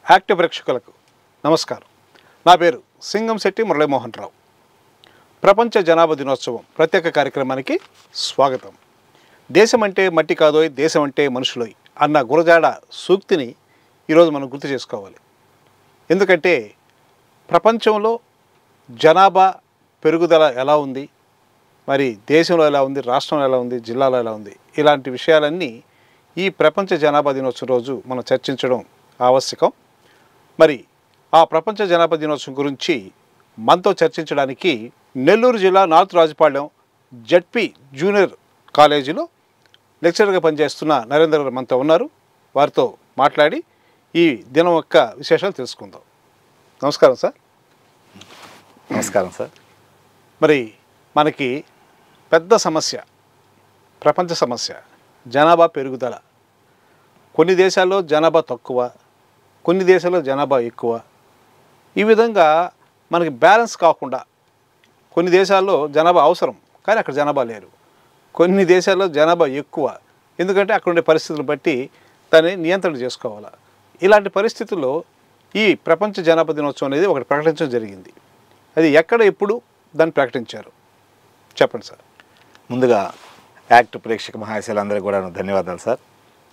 Active ప్రేక్షకులకు నమస్కారం నా పేరు సింగం శెట్టి మురళీమోహన్ రావు ప్రపంచ జనాభా దినోత్సవం ప్రత్యేక కార్యక్రమానికి స్వాగతం దేశం అంటే మట్టి కాదోయ్ దేశం అంటే మనుషులోయ్ అన్న గురజాడ సూక్తిని ఈరోజు మనం గుర్తు చేసుకోవాలి ఎందుకంటే ప్రపంచంలో జనాభా పెరుగుదల ఎలా ఉంది మరి దేశంలో ఎలా ఉంది రాష్ట్రంలో ఎలా ఉంది జిల్లాలో ఎలా ఉంది ఇలాంటి విషయాలన్నీ ఈ ప్రపంచ జనాభా దినోత్సవం రోజు మనం చర్చించడం ఆవశ్యకం మరి ఆ ప్రపంచ జనాభా దినోత్సవం గురించి మనతో చర్చించడానికి నెల్లూరు జిల్లా నార్త్ రాజపాళ్యం జడ్పి జూనియర్ కాలేజీలో లెక్చరర్గా పనిచేస్తున్న నరేంద్ర గారు మనతో ఉన్నారు వారితో మాట్లాడి ఈ దినం యొక్క విశేషాలు తెలుసుకుందాం నమస్కారం సార్ నమస్కారం సార్ మరి మనకి పెద్ద సమస్య ప్రపంచ సమస్య జనాభా పెరుగుదల కొన్ని దేశాల్లో జనాభా తక్కువ కొన్ని దేశాల్లో జనాభా ఎక్కువ ఈ విధంగా మనకి బ్యాలెన్స్ కాకుండా కొన్ని దేశాల్లో జనాభా అవసరం కానీ అక్కడ జనాభా లేరు కొన్ని దేశాల్లో జనాభా ఎక్కువ ఎందుకంటే అక్కడ ఉండే పరిస్థితులు బట్టి దాన్ని నియంత్రణ చేసుకోవాలి ఇలాంటి పరిస్థితుల్లో ఈ ప్రపంచ జనాభా దినోత్సవం అనేది ఒకటి ప్రకటించడం జరిగింది అది ఎక్కడ ఎప్పుడు దాన్ని ప్రకటించారు చెప్పండి సార్ ముందుగా యాక్ట్ ప్రేక్షక మహాశయులందరికీ కూడా ధన్యవాదాలు సార్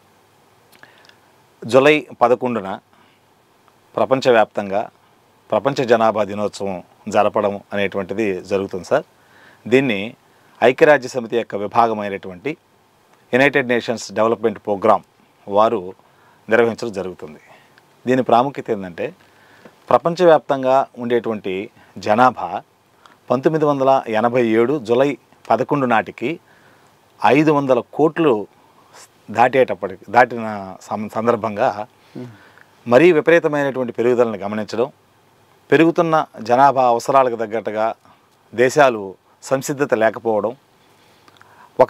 జూలై పదకొండున ప్రపంచవ్యాప్తంగా ప్రపంచ జనాభా దినోత్సవం జరపడం అనేటువంటిది జరుగుతుంది సార్ దీన్ని ఐక్యరాజ్య సమితి యొక్క విభాగమైనటువంటి యునైటెడ్ నేషన్స్ డెవలప్మెంట్ ప్రోగ్రామ్ వారు నిర్వహించడం జరుగుతుంది దీని ప్రాముఖ్యత ఏంటంటే ప్రపంచవ్యాప్తంగా ఉండేటువంటి జనాభా పంతొమ్మిది వందల ఎనభై ఏడు జూలై పదకొండు నాటికి ఐదు వందల కోట్లు దాటేటప్పటికి దాటిన సం- సందర్భంగా మరీ విపరీతమైనటువంటి పెరుగుదలను గమనించడం పెరుగుతున్న జనాభా అవసరాలకు తగ్గట్టుగా దేశాలు సంసిద్ధత లేకపోవడం ఒక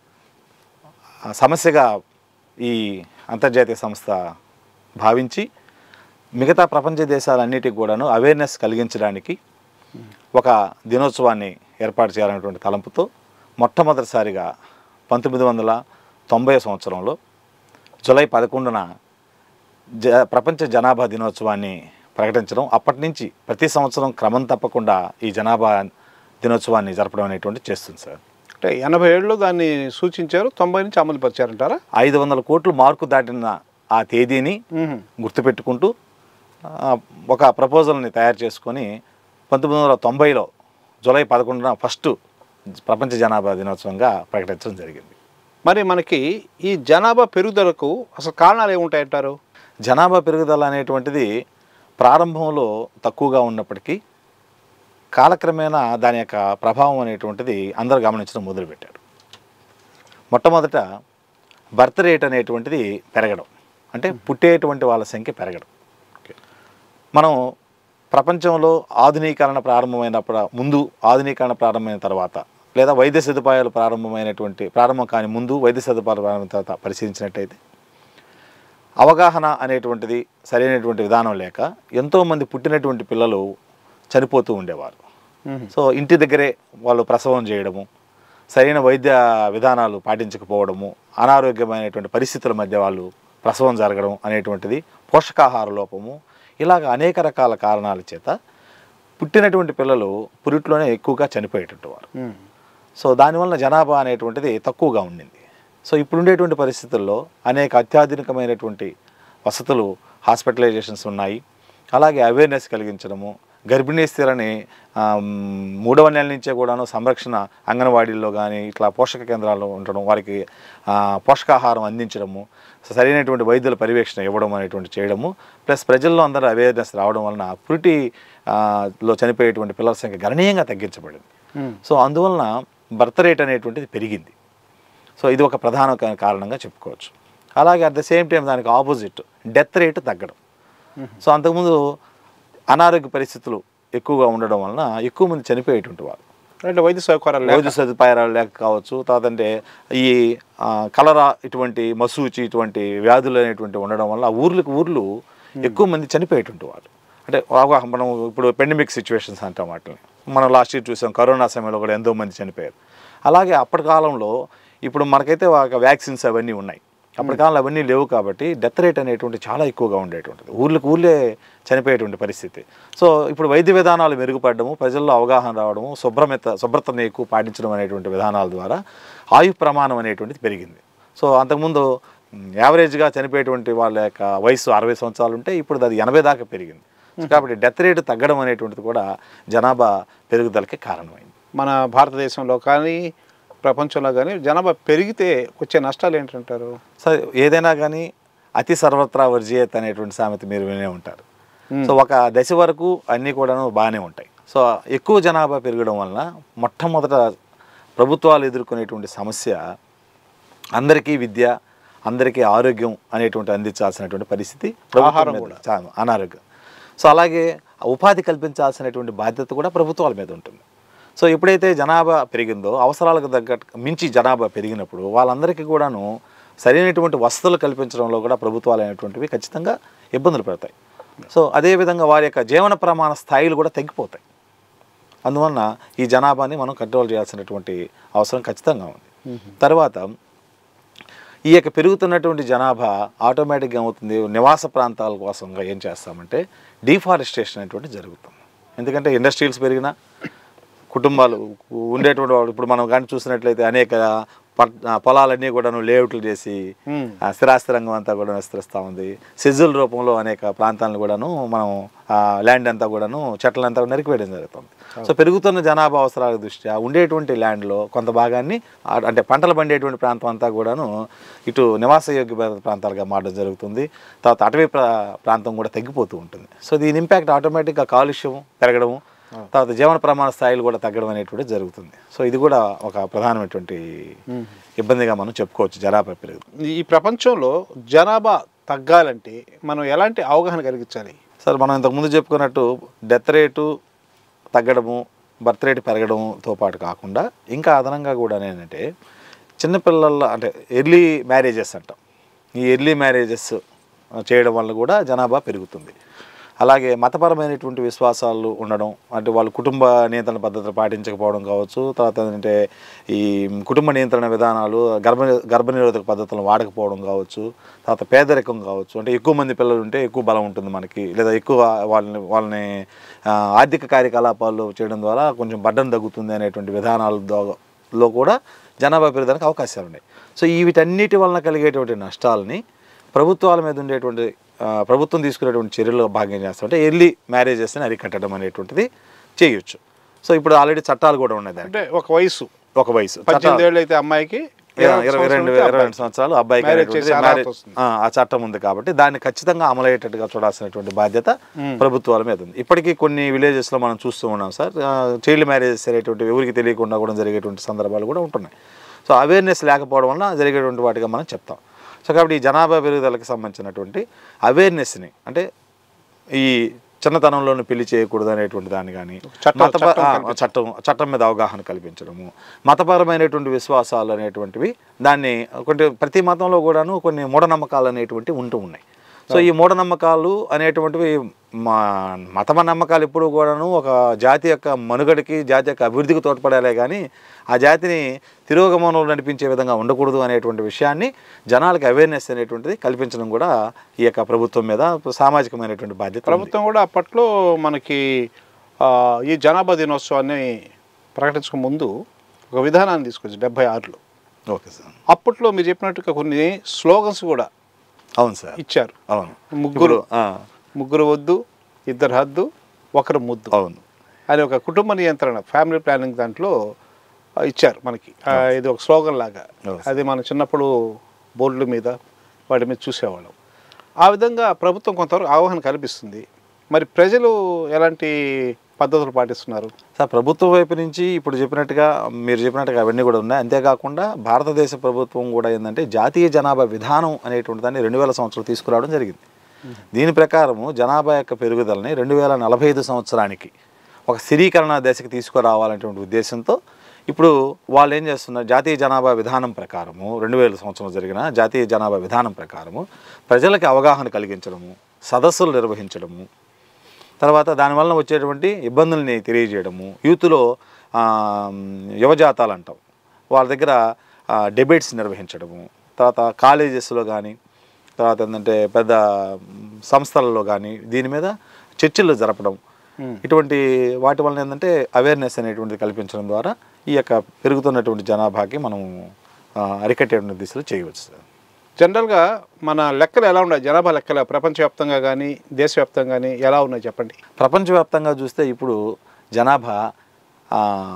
సమస్యగా ఈ అంతర్జాతీయ సంస్థ భావించి మిగతా ప్రపంచ దేశాలన్నిటికి కూడాను అవేర్నెస్ కలిగించడానికి ఒక దినోత్సవాన్ని ఏర్పాటు చేయాలనేటువంటి తలంపుతో మొట్టమొదటిసారిగా పంతొమ్మిది వందల తొంభై సంవత్సరంలో జూలై పదకొండున జ ప్రపంచ జనాభా దినోత్సవాన్ని ప్రకటించడం అప్పటి నుంచి ప్రతి సంవత్సరం క్రమం తప్పకుండా ఈ జనాభా దినోత్సవాన్ని జరపడం అనేటువంటి చేస్తుంది సార్ అంటే ఎనభై ఏడులో దాన్ని సూచించారు తొంభై నుంచి అమలు పరిచారంటారా ఐదు వందల కోట్లు మార్కు దాటిన ఆ తేదీని గుర్తుపెట్టుకుంటూ ఆ, ఒక ప్రపోజల్ని తయారు చేసుకొని పంతొమ్మిది వందల తొంభైలో జూలై పదకొండున ఫస్ట్ ప్రపంచ జనాభా దినోత్సవంగా ప్రకటించడం జరిగింది మరి మనకి ఈ జనాభా పెరుగుదలకు అసలు కారణాలు ఏముంటాయంటారు జనాభా పెరుగుదల అనేటువంటిది ప్రారంభంలో తక్కువగా ఉన్నప్పటికీ కాలక్రమేణా దాని యొక్క ప్రభావం అనేటువంటిది అందరూ గమనించడం మొదలుపెట్టారు మొట్టమొదట బర్త్ రేట్ అనేటువంటిది పెరగడం అంటే పుట్టేటువంటి వాళ్ళ సంఖ్య పెరగడం మనం ప్రపంచంలో ఆధునీకరణ ప్రారంభమైనప్పుడు ముందు ఆధునీకరణ ప్రారంభమైన తర్వాత లేదా వైద్య సదుపాయాలు ప్రారంభమైనటువంటి ప్రారంభం కాని ముందు వైద్య సదుపాయాలు ప్రారంభమైన తర్వాత పరిశీలించినట్టయితే అవగాహన అనేటువంటిది సరైనటువంటి విధానం లేక ఎంతోమంది పుట్టినటువంటి పిల్లలు చనిపోతూ ఉండేవారు సో ఇంటి దగ్గరే వాళ్ళు ప్రసవం చేయడము సరైన వైద్య విధానాలు పాటించకపోవడము అనారోగ్యమైనటువంటి పరిస్థితుల మధ్య వాళ్ళు ప్రసవం జరగడం అనేటువంటిది పోషకాహార లోపము ఇలాగ అనేక రకాల కారణాల చేత పుట్టినటువంటి పిల్లలు పురిట్లోనే ఎక్కువగా చనిపోయేటట్టు వారు సో దానివల్ల జనాభా అనేటువంటిది తక్కువగా ఉండింది సో ఇప్పుడు ఉండేటువంటి పరిస్థితుల్లో అనేక అత్యాధునికమైనటువంటి వసతులు హాస్పిటలైజేషన్స్ ఉన్నాయి అలాగే అవేర్నెస్ కలిగించడము గర్భిణీ స్త్రీలని ఆ, మ్, మూడవ నెల నుంచే కూడాను సంరక్షణ అంగన్వాడీల్లో కానీ ఇట్లా పోషక కేంద్రాల్లో ఉండడం వారికి ఆ, పోషకాహారం అందించడము సరైనటువంటి వైద్యుల పర్యవేక్షణ ఇవ్వడం అనేటువంటి చేయడము ప్లస్ ప్రజల్లో అందరూ అవేర్నెస్ రావడం వలన పురిటి ఆ, లో చనిపోయేటువంటి పిల్లల సంఖ్య గణనీయంగా తగ్గించబడింది సో అందువలన బర్త్ రేట్ అనేటువంటిది పెరిగింది సో ఇది ఒక ప్రధాన కా- కారణంగా చెప్పుకోవచ్చు అలాగే అట్ ద సేమ్ టైం దానికి ఆపోజిట్ డెత్ రేట్ తగ్గడం సో అంతకుముందు అనారోగ్య పరిస్థితులు ఎక్కువగా ఉండడం వలన ఎక్కువ మంది చనిపోయేటువంటి వారు అంటే వైద్య సౌకర్యాలు లేక. వైద్య సదుపాయాలు లేక కావచ్చు తర్వాత అంటే ఈ ఆ, కలరా ఇటువంటి మసూచి ఇటువంటి వ్యాధులు అనేటువంటి ఉండడం వల్ల ఆ ఊర్లకు ఊర్లు ఎక్కువ మంది చనిపోయేటువంటి వారు అంటే అవగాహన మనం ఇప్పుడు పెండమిక్ సిచ్యువేషన్స్ అంటాం వాటిని మనం లాస్ట్ ఇయర్ చూసాం కరోనా సమయంలో కూడా ఎంతో మంది చనిపోయారు అలాగే అప్పటి కాలంలో ఇప్పుడు మనకైతే వ్యాక్సిన్స్ అవన్నీ ఉన్నాయి అప్పటి కాలంలో అవన్నీ లేవు కాబట్టి డెత్ రేట్ అనేటువంటి చాలా ఎక్కువగా ఉండేటువంటిది ఊర్లకు ఊళ్ళే చనిపోయేటువంటి పరిస్థితి సో ఇప్పుడు వైద్య విధానాలు మెరుగుపడడము ప్రజల్లో అవగాహన రావడము శుభ్రమిత శుభ్రతను ఎక్కువ పాటించడం అనేటువంటి విధానాల ద్వారా ఆయు ప్రమాణం అనేటువంటిది పెరిగింది సో అంతకుముందు మ్, యావరేజ్గా చనిపోయేటువంటి వాళ్ళ యొక్క వయసు అరవై సంవత్సరాలు ఉంటే ఇప్పుడు అది ఎనభై దాకా పెరిగింది సో కాబట్టి డెత్ రేట్ తగ్గడం అనేటువంటిది కూడా జనాభా పెరుగుదలకి కారణమైంది మన భారతదేశంలో కానీ ప్రపంచంలో కానీ జనాభా పెరిగితే వచ్చే నష్టాలు ఏంటంటారు సరే ఏదైనా కానీ అతి సర్వత్రా వర్జీయత్ అనేటువంటి సామెత మీరు వినే ఉంటారు మ్మ్. సో ఒక దశ వరకు అన్నీ కూడాను బాగానే ఉంటాయి సో ఎక్కువ జనాభా పెరగడం వలన మొట్టమొదట ప్రభుత్వాలు ఎదుర్కొనేటువంటి సమస్య అందరికీ విద్య అందరికీ ఆరోగ్యం అనేటువంటి అందించాల్సినటువంటి పరిస్థితి ప్రభుత్వం ఆహారం మీద కూడా. చాలా అనారోగ్యం సో అలాగే ఉపాధి కల్పించాల్సినటువంటి బాధ్యత కూడా ప్రభుత్వాల మీద ఉంటుంది సో ఎప్పుడైతే జనాభా పెరిగిందో అవసరాలకు తగ్గట్టు మించి జనాభా పెరిగినప్పుడు వాళ్ళందరికీ కూడాను సరైనటువంటి వసతులు కల్పించడంలో కూడా ప్రభుత్వాలు అనేటువంటివి ఖచ్చితంగా ఇబ్బందులు పెడతాయి సో అదేవిధంగా వారి యొక్క జీవన ప్రమాణ స్థాయిలు కూడా తగ్గిపోతాయి అందువలన ఈ జనాభాని మనం కంట్రోల్ చేయాల్సినటువంటి అవసరం ఖచ్చితంగా ఉంది తర్వాత ఈ యొక్క పెరుగుతున్నటువంటి జనాభా ఆటోమేటిక్గా ఏమవుతుంది నివాస ప్రాంతాల కోసంగా ఏం చేస్తామంటే డీఫారెస్టేషన్ అనేటువంటి జరుగుతుంది ఎందుకంటే ఇండస్ట్రీస్ పెరిగినా కుటుంబాలు ఉండేటువంటి వాళ్ళు ఇప్పుడు మనం కానీ చూసినట్లయితే అనేక పట్- ఆ, పొలాలన్నీ కూడాను లేఅవుట్లు చేసి మ్మ్. ఆ, స్థిరాస్తి రంగం అంతా కూడా విస్తరిస్తూ ఉంది సెజ్జుల రూపంలో అనేక ప్రాంతాలను కూడాను మనం ఆ, ల్యాండ్ అంతా కూడాను చెట్లంతా నరికివేయడం జరుగుతుంది సో పెరుగుతున్న జనాభా అవసరాల దృష్ట్యా ఉండేటువంటి ల్యాండ్లో కొంత భాగాన్ని ఆ, అంటే పంటలు పండేటువంటి ప్రాంతం అంతా కూడాను ఇటు నివాసయోగ్య ప్రాంతాలుగా మారడం జరుగుతుంది తర్వాత అటవీ ప్రా ప్రాంతం కూడా తగ్గిపోతూ ఉంటుంది సో దీని ఇంపాక్ట్ ఆటోమేటిక్గా కాలుష్యం పెరగడము తర్వాత జీవన ప్రమాణ స్థాయిలు కూడా తగ్గడం అనేటువంటి జరుగుతుంది సో ఇది కూడా ఒక ప్రధానమైనటువంటి ఇబ్బందిగా మనం చెప్పుకోవచ్చు జనాభా పెరుగుతుంది ఈ ప్రపంచంలో జనాభా తగ్గాలంటే మనం ఎలాంటి అవగాహన కలిగించాలి సార్ మనం ఇంతకుముందు చెప్పుకున్నట్టు డెత్ రేటు తగ్గడము బర్త్ రేట్ పెరగడంతో పాటు కాకుండా ఇంకా అదనంగా కూడా ఏంటంటే చిన్నపిల్లల అంటే ఎర్లీ మ్యారేజెస్ అంటాం ఈ ఎర్లీ మ్యారేజెస్ చేయడం వల్ల కూడా జనాభా పెరుగుతుంది అలాగే మతపరమైనటువంటి విశ్వాసాలు ఉండడం అంటే వాళ్ళు కుటుంబ నియంత్రణ పద్ధతులు పాటించకపోవడం కావచ్చు తర్వాత ఏంటంటే ఈ కుటుంబ నియంత్రణ విధానాలు గర్భ గర్భనిరోధక పద్ధతులను వాడకపోవడం కావచ్చు తర్వాత పేదరికం కావచ్చు అంటే ఎక్కువ మంది పిల్లలు ఉంటే ఎక్కువ బలం ఉంటుంది మనకి లేదా ఎక్కువ వాళ్ళని వాళ్ళని ఆ, ఆర్థిక కార్యకలాపాలు చేయడం ద్వారా కొంచెం బడ్డను తగ్గుతుంది అనేటువంటి విధానాల ద్వారా- లో కూడా జనాభా పెరగడానికి అవకాశాలు ఉన్నాయి సో ఈ వీటన్నిటి వలన కలిగేటువంటి నష్టాలని ప్రభుత్వాల మీద ఉండేటువంటి ఆ, ప్రభుత్వం తీసుకునేటువంటి చర్యలు భాగం చేస్తామంటే ఎర్లీ మ్యారేజెస్ని అరికట్టడం అనేటువంటిది చేయొచ్చు సో ఇప్పుడు ఆల్రెడీ చట్టాలు కూడా ఉన్నాయి దానికి అంటే ఒక వయసు ఒక వయసు పద్దెనిమిది ఏళ్ళు అయితే అమ్మాయికి ఇరవై ఇరవై రెండు సంవత్సరాలు ఇరవై రెండు సంవత్సరాలు అబ్బాయికి Marriage అనేటువంటిది చేసే అర్హత marriage- వస్తుంది. ఆ, ఆ చట్టం ఉంది కాబట్టి దాన్ని ఖచ్చితంగా అమలయ్యేటట్టుగా చూడాల్సినటువంటి బాధ్యత ప్రభుత్వాల మీద ఉంది ఇప్పటికీ కొన్ని విలేజెస్లో మనం చూస్తూ ఉన్నాం సార్ చైల్డ్ మ్యారేజెస్ అనేటువంటి ఎవరికి తెలియకుండా కూడా జరిగేటువంటి సందర్భాలు కూడా ఉంటున్నాయి సో అవేర్నెస్ లేకపోవడం వలన జరిగేటువంటి వాటిగా మనం చెప్తాం సో కాబట్టి ఈ జనాభా పెరుగుదలకు సంబంధించినటువంటి అవేర్నెస్ని అంటే ఈ చిన్నతనంలోనే పెళ్లి చేయకూడదు అనేటువంటి దాన్ని కానీ చట్టం- మత చట్టం ఆ, చట్టం చట్టం మీద అవగాహన కల్పించడము మతపరమైనటువంటి విశ్వాసాలు అనేటువంటివి దాన్ని కొన్ని ప్రతి మతంలో కూడాను కొన్ని మూఢనమ్మకాలు అనేటువంటివి ఉంటూ ఉన్నాయి సో ఈ మూఢనమ్మకాలు అనేటువంటివి మా మతమ నమ్మకాలు ఎప్పుడు కూడాను ఒక జాతి యొక్క మనుగడకి జాతి యొక్క అభివృద్ధికి తోడ్పడాలే కానీ ఆ జాతిని తిరోగమనంలో నడిపించే విధంగా ఉండకూడదు అనేటువంటి విషయాన్ని జనాలకు అవేర్నెస్ అనేటువంటిది కల్పించడం కూడా ఈ యొక్క ప్రభుత్వం మీద సామాజికమైనటువంటి బాధ్యత ఉంది. ప్రభుత్వం కూడా అప్పట్లో మనకి ఆ, ఈ జనాభా దినోత్సవాన్ని ప్రకటించక ముందు ఒక విధానాన్ని తీసుకొచ్చి డెబ్బై ఆరులో ఓకే సార్ అప్పట్లో మీరు చెప్పినట్టుగా కొన్ని స్లోగన్స్ కూడా అవును సార్ ఇచ్చారు అవును ముగ్గురు ఇప్పుడు, ఆ, ముగ్గురు వద్దు ఇద్దరు హద్దు ఒకరు ముద్దు అవును అని ఒక కుటుంబ నియంత్రణ ఫ్యామిలీ ప్లానింగ్ దాంట్లో ఆ, ఇచ్చారు మనకి ఆ, ఇది ఒక స్లోగన్ లాగా అవును. అది మన చిన్నప్పుడు బోర్డుల మీద వాటి మీద చూసేవాళ్ళం ఆ విధంగా ప్రభుత్వం కొంతవరకు అవగాహన కల్పిస్తుంది మరి ప్రజలు ఎలాంటి పద్ధతులు పాటిస్తున్నారు సార్ ప్రభుత్వం వైపు నుంచి ఇప్పుడు చెప్పినట్టుగా మీరు చెప్పినట్టుగా అవన్నీ కూడా ఉన్నాయి అంతేకాకుండా భారతదేశ ప్రభుత్వం కూడా ఏంటంటే జాతీయ జనాభా విధానం అనేటువంటి దాన్ని రెండు వేల సంవత్సరం తీసుకురావడం జరిగింది దీని ప్రకారము జనాభా యొక్క పెరుగుదలని రెండు వేల నలభై ఐదు సంవత్సరానికి ఒక స్థిరీకరణ దశకి తీసుకురావాలనేటువంటి ఉద్దేశంతో ఇప్పుడు వాళ్ళు ఏం చేస్తున్నారు జాతీయ జనాభా విధానం ప్రకారము రెండు వేల సంవత్సరం జరిగిన జాతీయ జనాభా విధానం ప్రకారము ప్రజలకి అవగాహన కలిగించడము సదస్సులు నిర్వహించడము తర్వాత దానివల్ల వచ్చేటువంటి ఇబ్బందుల్ని తెలియజేయడము యూత్లో ఆ, యువజాతాలు అంటాం వాళ్ళ దగ్గర డిబేట్స్ నిర్వహించడము తర్వాత కాలేజెస్లో కానీ తర్వాత ఏంటంటే పెద్ద మ్, సంస్థలలో కానీ దీని మీద చర్చలు జరపడం Hmm. ఇటువంటి వాటి వలన ఏంటంటే అవేర్నెస్ అనేటువంటిది కల్పించడం ద్వారా ఈ యొక్క పెరుగుతున్నటువంటి జనాభాకి మనం ఆ, అరికట్టేటువంటి దిశలో చేయవచ్చు సార్ జనరల్గా మన లెక్కలు ఎలా ఉన్నాయి జనాభా లెక్కలు ప్రపంచవ్యాప్తంగా కానీ దేశవ్యాప్తంగా కానీ ఎలా ఉన్నాయి చెప్పండి ప్రపంచవ్యాప్తంగా చూస్తే ఇప్పుడు జనాభా ఆ,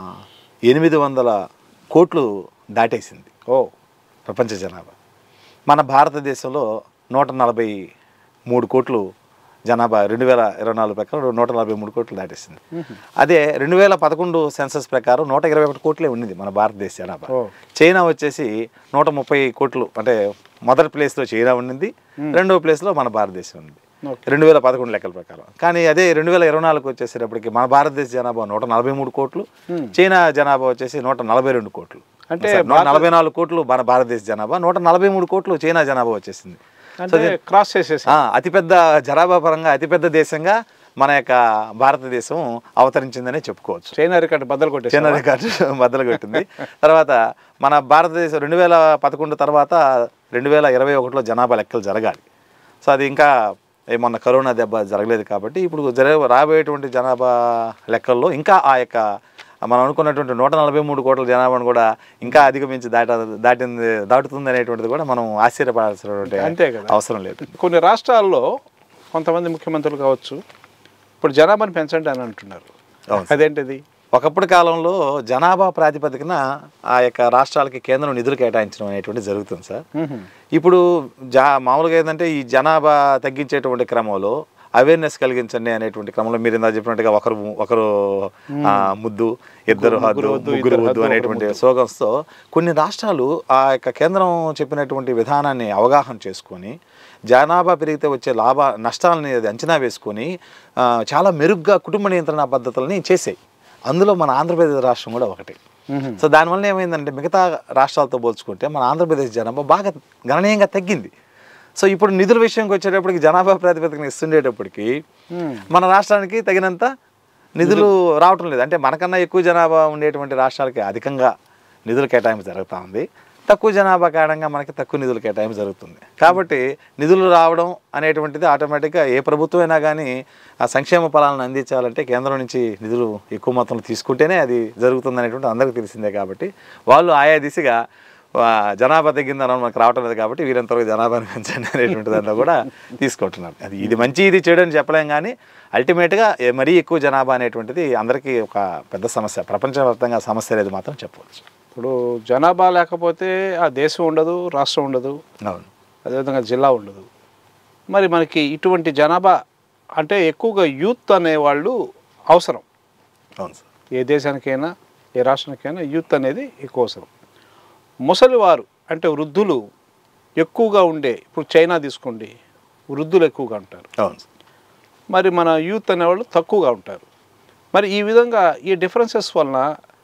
ఎనిమిది వందల కోట్లు దాటేసింది ఓ ప్రపంచ జనాభా మన భారతదేశంలో నూట నలభై మూడు కోట్లు జనాభా రెండు వేల ఇరవై నాలుగు ప్రకారం నూట నలభై మూడు కోట్లు దాటేసింది అదే రెండు వేల పదకొండు సెన్సస్ ప్రకారం నూట ఇరవై ఒకటి కోట్లే ఉండింది మన భారతదేశ జనాభా ఓ చైనా వచ్చేసి నూట ముప్పై కోట్లు అంటే మొదటి ప్లేస్లో చైనా ఉండింది రెండవ ప్లేస్లో మన భారతదేశం ఉంది ఓకే రెండు వేల పదకొండు లెక్కల ప్రకారం కానీ అదే రెండు వేల ఇరవై నాలుగు వచ్చేసేటప్పటికి మన భారతదేశ జనాభా నూట నలభై మూడు కోట్లు Hmm. చైనా జనాభా వచ్చేసి నూట నలభై రెండు కోట్లు అంటే సార్, నూట నలభై నాలుగు కోట్లు మన భారతదేశ జనాభా నూట నలభై మూడు కోట్లు చైనా జనాభా వచ్చేసింది అంటే క్రాస్ చేసేసి ఆ, అతిపెద్ద జనాభా పరంగా అతిపెద్ద దేశంగా మన యొక్క భారతదేశం అవతరించిందనే చెప్పుకోవచ్చు చైనా రికార్డు బద్దలు కొట్టేసి చైనా రికార్డు బద్దలు కొట్టింది తర్వాత మన భారతదేశం రెండు వేల పదకొండు తర్వాత రెండు వేల ఇరవై ఒకటిలో జనాభా లెక్కలు జరగాలి సో అది ఇంకా ఏ మొన్న కరోనా దెబ్బ జరగలేదు కాబట్టి ఇప్పుడు జరగ రాబోయేటువంటి జనాభా లెక్కల్లో ఇంకా ఆ యొక్క మనం అనుకున్నటువంటి నూట నలభై మూడు కోట్ల జనాభాను కూడా ఇంకా అధిగమించి దాట దాటింది దాటుతుంది అనేటువంటిది కూడా మనం ఆశ్చర్యపడాల్సినటువంటి అంతే కదా. అవసరం లేదు కొన్ని రాష్ట్రాల్లో కొంతమంది ముఖ్యమంత్రులు కావచ్చు ఇప్పుడు జనాభాని పెంచండి అని అంటున్నారు అవును అదేంటిది ఒకప్పటి కాలంలో జనాభా ప్రాతిపదికన ఆ యొక్క రాష్ట్రాలకి కేంద్రం నిధులు కేటాయించడం అనేటువంటి జరుగుతుంది సార్ మ్మ్. ఇప్పుడు జా మామూలుగా ఏంటంటే ఈ జనాభా తగ్గించేటువంటి క్రమంలో అవేర్నెస్ కలిగించండి అనేటువంటి క్రమంలో మీరు ఇందా చెప్పినట్టుగా ఒకరు ఒకరు ఆ, ముద్దు ఇద్దరు హద్దు వద్దు, ముగ్గురు ఇద్దరు వద్దు హద్దు, అనేటువంటి స్లోగన్స్తో కొన్ని రాష్ట్రాలు ఆ యొక్క కేంద్రం చెప్పినటువంటి విధానాన్ని అవగాహన చేసుకొని జనాభా పెరిగితే వచ్చే లాభ నష్టాలని అది అంచనా వేసుకొని ఆ, చాలా మెరుగ్గా కుటుంబ నియంత్రణ పద్ధతులని చేసాయి అందులో మన ఆంధ్రప్రదేశ్ రాష్ట్రం కూడా ఒకటి మ్మ్. సో దానివల్ల ఏమైందంటే మిగతా రాష్ట్రాలతో పోల్చుకుంటే మన ఆంధ్రప్రదేశ్ జనాభా బాగా గణనీయంగా తగ్గింది సో ఇప్పుడు నిధుల విషయంకి వచ్చేటప్పటికి జనాభా ప్రాతిపదికన ఇస్తుండేటప్పటికి మ్మ్. మన రాష్ట్రానికి తగినంత నిధులు రావటం లేదు అంటే మనకన్నా ఎక్కువ జనాభా ఉండేటువంటి రాష్ట్రాలకి అధికంగా నిధులు కేటాయింపు జరుగుతూ ఉంది తక్కువ జనాభా కారణంగా మనకి తక్కువ నిధులు కేటాయింపు జరుగుతుంది కాబట్టి నిధులు రావడం అనేటువంటిది ఆటోమేటిక్గా ఏ ప్రభుత్వం అయినా కానీ ఆ సంక్షేమ ఫలాలను అందించాలంటే కేంద్రం నుంచి నిధులు ఎక్కువ మొత్తంలో తీసుకుంటేనే అది జరుగుతుంది అనేటువంటి అందరికీ తెలిసిందే కాబట్టి వాళ్ళు ఆయా దిశగా ఆ, జనాభా తగ్గిందని మనకు రావటం లేదు కాబట్టి వీరంతవరకు జనాభాను పెంచండి అనేటువంటి దాంట్లో కూడా తీసుకుంటున్నారు అది ఇది మంచి ఇది చెడు అని చెప్పలేం కానీ అల్టిమేట్గా ఏ- మరీ ఎక్కువ జనాభా అనేటువంటిది అందరికీ ఒక పెద్ద సమస్య ప్రపంచవ్యాప్తంగా సమస్య లేదు మాత్రం చెప్పవచ్చు ఇప్పుడు జనాభా లేకపోతే ఆ దేశం ఉండదు రాష్ట్రం ఉండదు అవును అదేవిధంగా జిల్లా ఉండదు మరి మనకి ఇటువంటి జనాభా అంటే ఎక్కువగా యూత్ అనేవాళ్ళు అవసరం అవును సార్ ఏ దేశానికైనా ఏ రాష్ట్రానికైనా యూత్ అనేది ఎక్కువ అవసరం ముసలివారు అంటే వృద్ధులు ఎక్కువగా ఉండే ఇప్పుడు చైనా తీసుకోండి వృద్ధులు ఎక్కువగా ఉంటారు అవును సార్ మరి మన యూత్ అనేవాళ్ళు తక్కువగా ఉంటారు మరి ఈ విధంగా ఈ డిఫరెన్సెస్ వలన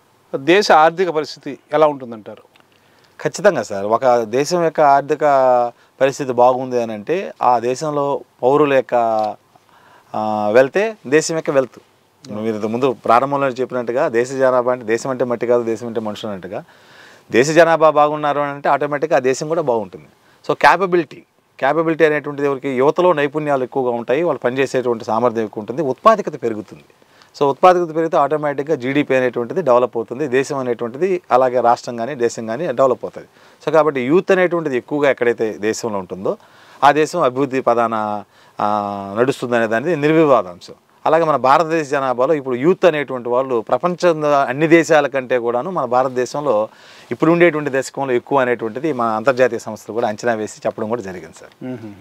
దేశ ఆర్థిక పరిస్థితి ఎలా ఉంటుందంటారు ఖచ్చితంగా సార్ ఒక దేశం యొక్క ఆర్థిక పరిస్థితి బాగుంది అని అంటే ఆ దేశంలో పౌరుల యొక్క ఆ, వెళ్తే దేశం యొక్క వెల్త్ మీరు ఇంతకు ముందు ప్రారంభంలో చెప్పినట్టుగా దేశ జనాభా అంటే దేశం అంటే మట్టి కాదు దేశం అంటే మనుషులు అన్నట్టుగా దేశ జనాభా బాగున్నారు అని అంటే ఆటోమేటిక్గా ఆ దేశం కూడా బాగుంటుంది సో క్యాపబిలిటీ క్యాపబిలిటీ అనేటువంటిది ఎవరికి యువతలో నైపుణ్యాలు ఎక్కువగా ఉంటాయి వాళ్ళు పనిచేసేటువంటి సామర్థ్యం ఎక్కువ ఉంటుంది ఉత్పాదకత పెరుగుతుంది సో ఉత్పాదకత పెరిగితే ఆటోమేటిక్గా జీడిపి అనేటువంటిది డెవలప్ అవుతుంది దేశం అనేటువంటిది అలాగే రాష్ట్రం కానీ దేశం కానీ డెవలప్ అవుతుంది సో కాబట్టి యూత్ అనేటువంటిది ఎక్కువగా ఎక్కడైతే దేశంలో ఉంటుందో ఆ దేశం అభివృద్ధి ప్రధాన ఆ, నడుస్తుందనే దానిది నిర్వివాదాంశం అలాగే మన భారతదేశ జనాభాలో ఇప్పుడు యూత్ అనేటువంటి వాళ్ళు ప్రపంచం అన్ని దేశాల కంటే కూడాను మన భారతదేశంలో ఇప్పుడు ఉండేటువంటి దశకంలో ఎక్కువ అనేటువంటిది మన అంతర్జాతీయ సంస్థలు కూడా అంచనా వేసి చెప్పడం కూడా జరిగింది సార్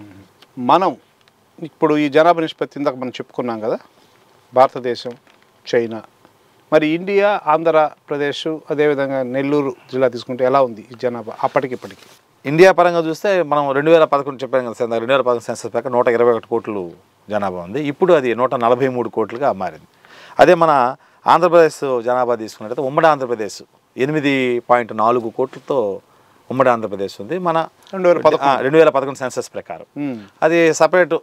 మనం ఇప్పుడు ఈ జనాభా నిష్పత్తి ఇందాక మనం చెప్పుకున్నాం కదా భారతదేశం చైనా మరి ఇండియా ఆంధ్రప్రదేశ్ అదేవిధంగా నెల్లూరు జిల్లా తీసుకుంటే ఎలా ఉంది ఈ జనాభా అప్పటికి ఇప్పటికి ఇండియా పరంగా చూస్తే మనం రెండు వేల పదకొండు చెప్పాం కదా సార్ రెండు వేల పదకొండు సెన్సస్ ప్రకారం నూట ఇరవై ఒకటి కోట్లు జనాభా ఉంది ఇప్పుడు అది నూట నలభై మూడు కోట్లుగా మారింది అదే మన ఆంధ్రప్రదేశ్ జనాభా తీసుకున్నట్టయితే ఉమ్మడి ఆంధ్రప్రదేశ్ ఎనిమిది పాయింట్ నాలుగు కోట్లతో ఉమ్మడి ఆంధ్రప్రదేశ్ ఉంది మన రెండు వేల పదకొండు. రెండు వేల పదకొండు సెన్సస్ ప్రకారం మ్మ్. అది సపరేట్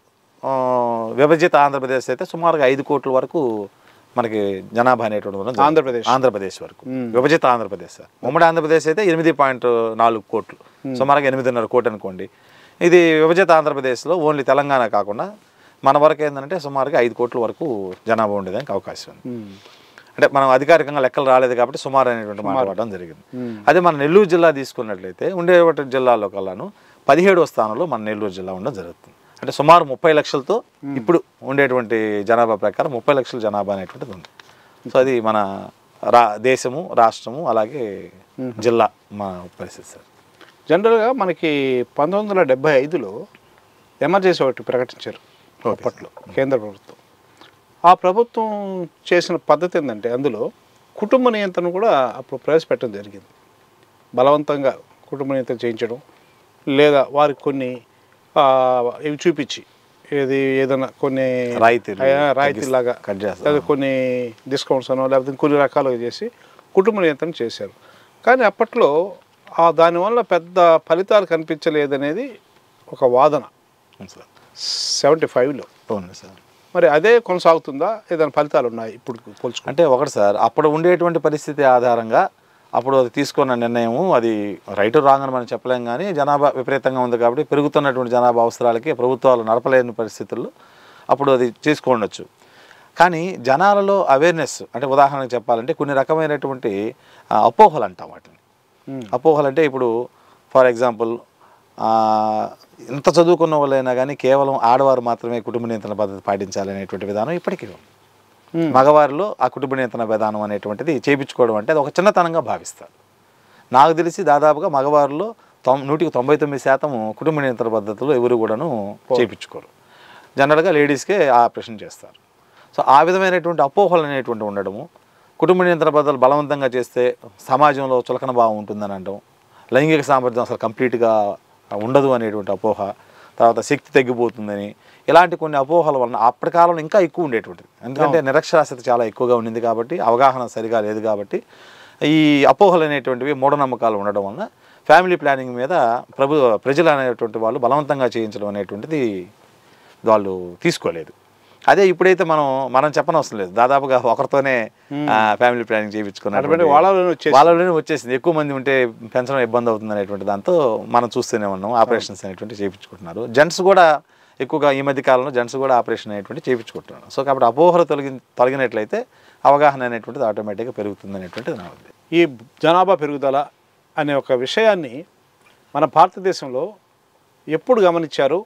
విభజిత ఆంధ్రప్రదేశ్ అయితే సుమారుగా ఐదు కోట్ల వరకు మనకి జనాభా అనేటువంటి ఉన్నది. ఆంధ్రప్రదేశ్. ఆంధ్రప్రదేశ్ వరకు మ్మ్. విభజిత ఆంధ్రప్రదేశ్ సార్ ఉమ్మడి ఆంధ్రప్రదేశ్ అయితే ఎనిమిది పాయింట్ నాలుగు కోట్లు సుమారుగా ఎనిమిదిన్నర కోటి అనుకోండి ఇది విభజిత ఆంధ్రప్రదేశ్లో ఓన్లీ తెలంగాణ కాకుండా మన వరకు ఏంటంటే సుమారుగా ఐదు కోట్ల వరకు జనాభా ఉండేదానికి అవకాశం ఉంది ఉమ్. అంటే మనం అధికారికంగా లెక్కలు రాలేదు కాబట్టి సుమారు అనేటువంటి మాట్లాడడం జరిగింది ఉమ్. అదే మన నెల్లూరు జిల్లా తీసుకున్నట్లయితే ఉండేటువంటి జిల్లాలో కల్లాను పదిహేడవ స్థానంలో మన నెల్లూరు జిల్లా ఉండడం జరుగుతుంది అంటే సుమారు ముప్పై లక్షలతో ఇప్పుడు ఉండేటువంటి జనాభా ప్రకారం ముప్పై లక్షల జనాభా అనేటువంటిది ఉంది సో అది మన రా దేశము రాష్ట్రము అలాగే జిల్లా మా పరిస్థితి సార్ జనరల్గా మనకి పంతొమ్మిది వందల డెబ్బై ఐదులో ఎమర్జెన్సీ ఒకటి ప్రకటించారు అప్పట్లో కేంద్ర ప్రభుత్వం ఆ ప్రభుత్వం చేసిన పద్ధతి ఏంటంటే అందులో కుటుంబ నియంత్రణ కూడా అప్పుడు ప్రవేశపెట్టడం జరిగింది బలవంతంగా కుటుంబ నియంత్రణ చేయించడం లేదా వారికి కొన్ని ఆ, ఇవి చూపించి ఏది ఏదైనా కొన్ని రాయితీలు రాయితీలాగా కట్ చేస్తారు. లేదా కొన్ని డిస్కౌంట్స్ అనో లేకపోతే కొన్ని రకాలుగా చేసి కుటుంబ నియంత్రణ చేశారు కానీ అప్పట్లో ఆ దానివల్ల పెద్ద ఫలితాలు కనిపించలేదనేది ఒక వాదన అవును సార్ సెవెంటీ ఫైవ్లో అవును సార్ మరి అదే కొనసాగుతుందా ఏదైనా ఫలితాలు ఉన్నాయి ఇప్పుడు పోల్చుకుంటే అంటే ఒకటి సార్ అప్పుడు ఉండేటువంటి పరిస్థితి ఆధారంగా అప్పుడు అది తీసుకున్న నిర్ణయం అది రైట్ రాంగ్ అని మనం చెప్పలేం కానీ జనాభా విపరీతంగా ఉంది కాబట్టి పెరుగుతున్నటువంటి జనాభా అవసరాలకి ప్రభుత్వాలు నడపలేని పరిస్థితుల్లో అప్పుడు అది చేసుకోండొచ్చు కానీ జనాలలో అవేర్నెస్ అంటే ఉదాహరణకు చెప్పాలంటే కొన్ని రకమైనటువంటి ఆ, అపోహలు అంటాం వాటిని ఉమ్. అపోహలు అంటే ఇప్పుడు ఫర్ ఎగ్జాంపుల్ ఇంత చదువుకున్న వాళ్ళైనా కానీ కేవలం ఆడవారు మాత్రమే కుటుంబ నియంత్రణ పద్ధతి పాటించాలనేటువంటి విధానం ఇప్పటికీ ఉంది ఉమ్. మగవారిలో ఆ కుటుంబ నియంత్రణ విధానం అనేటువంటిది చేయించుకోవడం అంటే అది ఒక చిన్నతనంగా భావిస్తారు నాకు తెలిసి దాదాపుగా మగవారిలో తొం నూటికి తొంభై తొమ్మిది శాతం కుటుంబ నియంత్రణ పద్ధతిలో ఎవరు కూడాను చేయించుకోరు జనరల్గా లేడీస్కే ఆపరేషన్ చేస్తారు సో ఆ విధమైనటువంటి అపోహలు అనేటువంటి ఉండడము కుటుంబ నియంత్రణ పద్ధతులు బలవంతంగా చేస్తే సమాజంలో చులకన భావం ఉంటుందని అనడం లైంగిక సామర్థ్యం అసలు కంప్లీట్గా ఉండదు అనేటువంటి అపోహ తర్వాత శక్తి తగ్గిపోతుందని ఇలాంటి కొన్ని అపోహల వలన అప్పటి కాలంలో ఇంకా ఎక్కువ ఉండేటువంటిది ఎందుకంటే నిరక్షరాస్యత చాలా ఎక్కువగా ఉండింది కాబట్టి అవగాహన సరిగా లేదు కాబట్టి ఈ అపోహలు అనేటువంటివి మూఢనమ్మకాలు ఉండడం వలన ఫ్యామిలీ ప్లానింగ్ మీద ప్రభు ప్రజలు అనేటువంటి వాళ్ళు బలవంతంగా చేయించడం అనేటువంటిది వాళ్ళు తీసుకోలేదు అదే ఇప్పుడైతే మనం మనం చెప్పనవసరం లేదు దాదాపుగా ఒకరితోనే ఫ్యామిలీ ప్లానింగ్ చేయించుకున్నారు Automatic వాళ్ళలోనే వచ్చేసింది. వాళ్ళలోనే వచ్చేసింది ఎక్కువ మంది ఉంటే పెంచడం ఇబ్బంది అవుతుంది అనేటువంటి దాంతో మనం చూస్తూనే ఉన్నాం ఆపరేషన్స్ అనేటువంటి చేయించుకుంటున్నారు జెంట్స్ కూడా ఎక్కువగా ఈ మధ్య కాలంలో జెంట్స్ కూడా ఆపరేషన్ అనేటువంటి చేయించుకుంటున్నారు సో కాబట్టి అపోహలు తొలగి తొలగినట్లయితే అవగాహన అనేటువంటిది ఆటోమేటిక్గా పెరుగుతుంది అనేటువంటిది నా ఉద్దేశం ఈ జనాభా పెరుగుదల అనే ఒక విషయాన్ని మన భారతదేశంలో ఎప్పుడు గమనించారు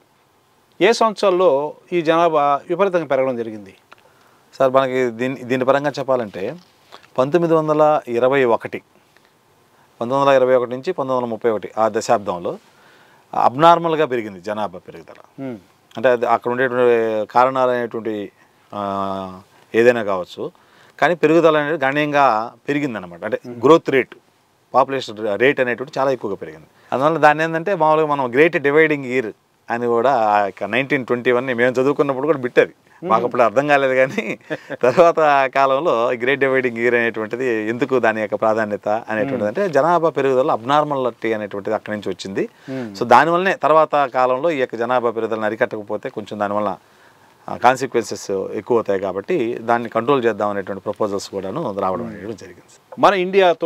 ఏ సంవత్సరాల్లో ఈ జనాభా విపరీతంగా పెరగడం జరిగింది సార్ మనకి దీని దీని పరంగా చెప్పాలంటే పంతొమ్మిది వందల ఇరవై ఒకటి పంతొమ్మిది వందల ఇరవై ఒకటి నుంచి పంతొమ్మిది వందల ముప్పై ఒకటి ఆ దశాబ్దంలో అబ్నార్మల్గా పెరిగింది జనాభా పెరుగుదల ఉమ్. అంటే అది అక్కడ ఉండేటువంటి కారణాలు అనేటువంటి ఆ, ఏదైనా కావచ్చు కానీ పెరుగుదల అనేది గణనీయంగా పెరిగిందనమాట అంటే గ్రోత్ రేట్ పాపులేషన్ రేట్ అనేటువంటి చాలా ఎక్కువగా పెరిగింది అందువల్ల దాన్ని ఏంటంటే మామూలుగా మనం గ్రేట్ డివైడింగ్ ఇయర్ అని కూడా నైన్టీన్ ట్వంటీ వన్ మేము చదువుకున్నప్పుడు కూడా బిట్టది మాకు అప్పుడు అర్థం కాలేదు కానీ తర్వాత కాలంలో గ్రేట్ డివైడింగ్ ఇయర్ అనేటువంటిది ఎందుకు దాని యొక్క ప్రాధాన్యత అనేటువంటిది అంటే జనాభా పెరుగుదల అబ్నార్మాలిటీ అనేటువంటిది అక్కడి నుంచి వచ్చింది సో దానివల్లనే తర్వాత కాలంలో ఈ యొక్క జనాభా పెరుగుదలను అరికట్టకపోతే కొంచెం దానివల్ల కాన్సిక్వెన్సెస్ ఎక్కువ అవుతాయి కాబట్టి దాన్ని కంట్రోల్ చేద్దాం అనేటువంటి ప్రపోజల్స్ కూడాను రావడం అనేది జరిగింది మన ఇండియాతో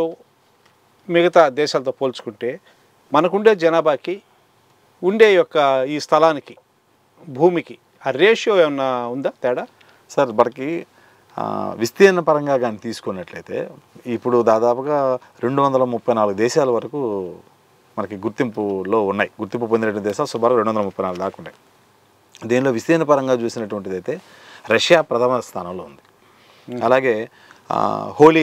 మిగతా దేశాలతో పోల్చుకుంటే మనకుండే జనాభాకి ఉండే యొక్క ఈ స్థలానికి భూమికి ఆ రేషియో ఏమన్నా ఉందా తేడా సార్ మనకి ఆ, విస్తీర్ణ పరంగా కానీ తీసుకున్నట్లయితే ఇప్పుడు దాదాపుగా రెండు వందల ముప్పై నాలుగు దేశాల వరకు మనకి గుర్తింపులో ఉన్నాయి గుర్తింపు పొందినటువంటి దేశాలు సుమారు రెండు వందల ముప్పై నాలుగు దాకా ఉన్నాయి దీనిలో విస్తీర్ణ పరంగా చూసినటువంటిది అయితే రష్యా ప్రథమ స్థానంలో ఉంది అలాగే ఆ, హోలీ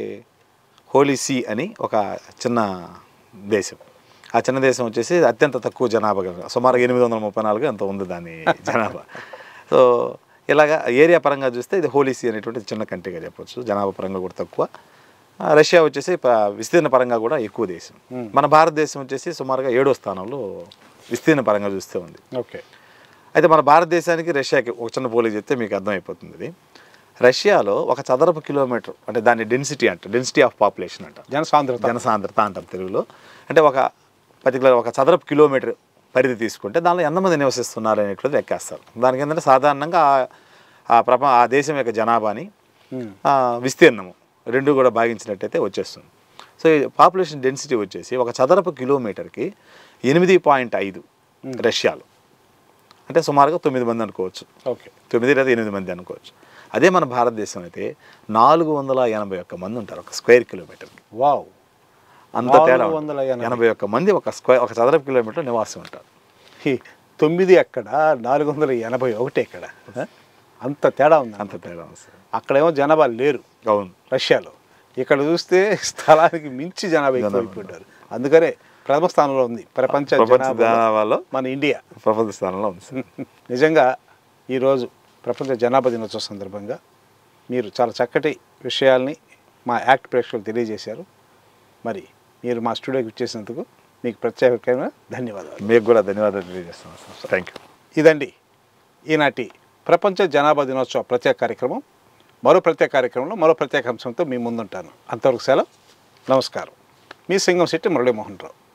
హోలీ సీ అని ఒక చిన్న దేశం ఆ చిన్న దేశం వచ్చేసి అత్యంత తక్కువ జనాభా కలిగిన సుమారు ఎనిమిది వందల ముప్పై నాలుగు ఎంత ఉంది దాని జనాభా సో ఇలాగా ఏరియా పరంగా చూస్తే ఇది హోలీ సీ అనేటువంటి చిన్న కంట్రీగా చెప్పొచ్చు జనాభా పరంగా కూడా తక్కువ ఆ, రష్యా వచ్చేసి ప- విస్తీర్ణ పరంగా కూడా ఎక్కువ దేశం మన భారతదేశం వచ్చేసి సుమారుగా ఏడో స్థానంలో విస్తీర్ణ పరంగా చూస్తే ఉంది ఓకే అయితే మన భారతదేశానికి రష్యాకి ఒక చిన్న పోలిక చెప్తే మీకు అర్థమైపోతుంది ఇది రష్యాలో ఒక చదరపు కిలోమీటర్ అంటే దాన్ని డెన్సిటీ అంట డెన్సిటీ ఆఫ్ పాపులేషన్ అంట జనసాంద్రత జనసాంద్రత అంటాం తెలుగులో అంటే ఒక పర్టికులర్ ఒక చదరపు కిలోమీటర్ పరిధి తీసుకుంటే దానిలో ఎంతమంది నివసిస్తున్నారు అనేటువంటిది లెక్కేస్తారు దానికి ఏంటంటే సాధారణంగా ఆ- ఆ ప్రప ఆ దేశం యొక్క జనాభాని ఉమ్. ఆ, విస్తీర్ణము రెండు కూడా భాగించినట్టయితే వచ్చేస్తుంది సో పాపులేషన్ డెన్సిటీ వచ్చేసి ఒక చదరపు కిలోమీటర్కి ఎనిమిది పాయింట్ ఐదు రష్యాలు అంటే సుమారుగా తొమ్మిది మంది అనుకోవచ్చు ఓకే తొమ్మిది లేదా ఎనిమిది మంది అనుకోవచ్చు అదే మన భారతదేశం అయితే నాలుగు వందల ఎనభై ఒక్క మంది ఉంటారు ఒక స్క్వేర్ కిలోమీటర్కి వావ్ అంత తేడా నాలుగు వందల ఎనభై. ఎనభై ఒక్క మంది ఒక స్క్వేర్ ఒక చదరపు కిలోమీటర్ నివాసం ఉంటారు ఈ తొమ్మిది ఎక్కడ నాలుగు వందల ఎనభై ఒకటి ఎక్కడ ఆ? అంత తేడా ఉంది అంత తేడా ఉంది సార్ అక్కడేమో జనాభా లేరు అవును రష్యాలో ఇక్కడ చూస్తే స్థలానికి మించి జనాభా ఎక్కువైపోయారు అందుకనే ప్రథమ స్థానంలో ఉంది ప్రపంచ ప్రపంచ జనాభాలో జనాభాలో మన ఇండియా ప్రపంచ స్థానంలో ఉంది సార్ నిజంగా ఈరోజు ప్రపంచ జనాభా దినోత్సవ సందర్భంగా మీరు చాలా చక్కటి విషయాల్ని మా యాక్ట్ ప్రేక్షకులు తెలియజేశారు మరి మీరు మా స్టూడియోకి ఇచ్చేసినందుకు మీకు ప్రత్యేకమైన ధన్యవాదాలు మీకు కూడా ధన్యవాదాలు తెలియజేస్తున్నాను సార్ థ్యాంక్ యూ ఇదండి ఈనాటి ప్రపంచ జనాభా దినోత్సవ ప్రత్యేక కార్యక్రమం మరో ప్రత్యేక కార్యక్రమంలో మరో ప్రత్యేక అంశంతో మీ ముందుంటాను అంతవరకు సెలవు నమస్కారం మీ సింగం శెట్టి మురళీమోహన్ రావు